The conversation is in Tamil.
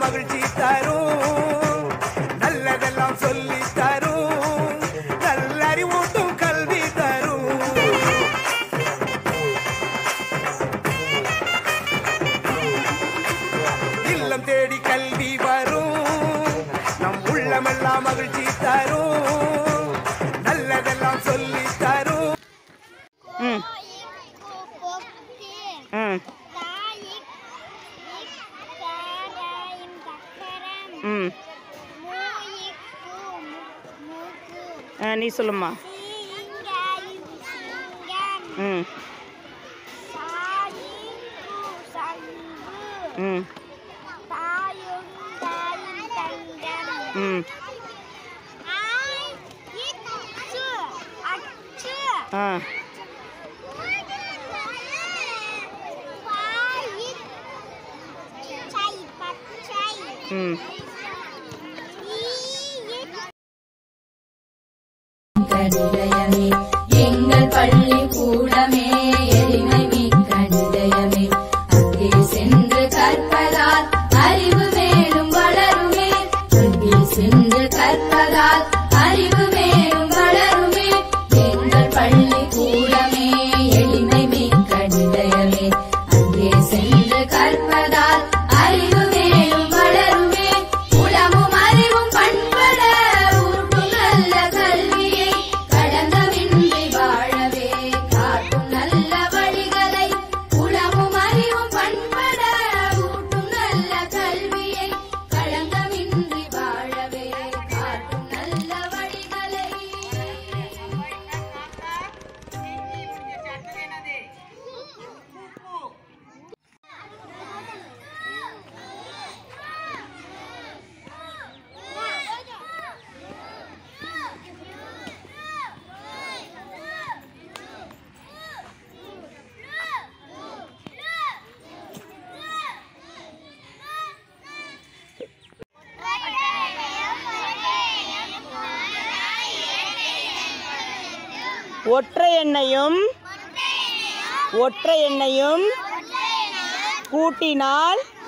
மகிழ்ச்சி தரும் நல்லதெல்லாம் சொல்லி தரும் நல்லறிவூட்டும் கல்வி தரும் இல்லம் தேடி கல்வி வரும் நம் உள்ளமெல்லாம் மகிழ்ச்சி தரும் நல்லதெல்லாம் சொல்லி தரும் ம் ம் ம் ஆ, நீ சொல்லும்மா ம் ம் ம் ஆ ம் கடிதயமே எங்கள் பள்ளி கூடமே எளிமை மிக்க நிதயமே அங்கே சென்று கற்பதால் அறிவு மேலும் வளருமே அங்கே சென்று கற்பதால் அறிவு மேலும் வளருமே எங்கள் பள்ளி கூடமே எளிமை மிக்க நிதயமே அங்கே சென்று கற்பதால் அறிவு மேலும் வளருமே உளமும் அறிவும் பண்பட ஊட்டும் நல்ல கல்வியை கடந்தமின்றி வாழவே காட்டும் நல்ல வழிகளை உளமும் அறிவும் பண்பட ஊட்டும் நல்ல கல்வியை கடந்தமின்றி வாழவே காட்டும் நல்ல வழிகளை ஒற்றை எண்ணையும் ஒற்றை எண்ணையும் கூட்டினால்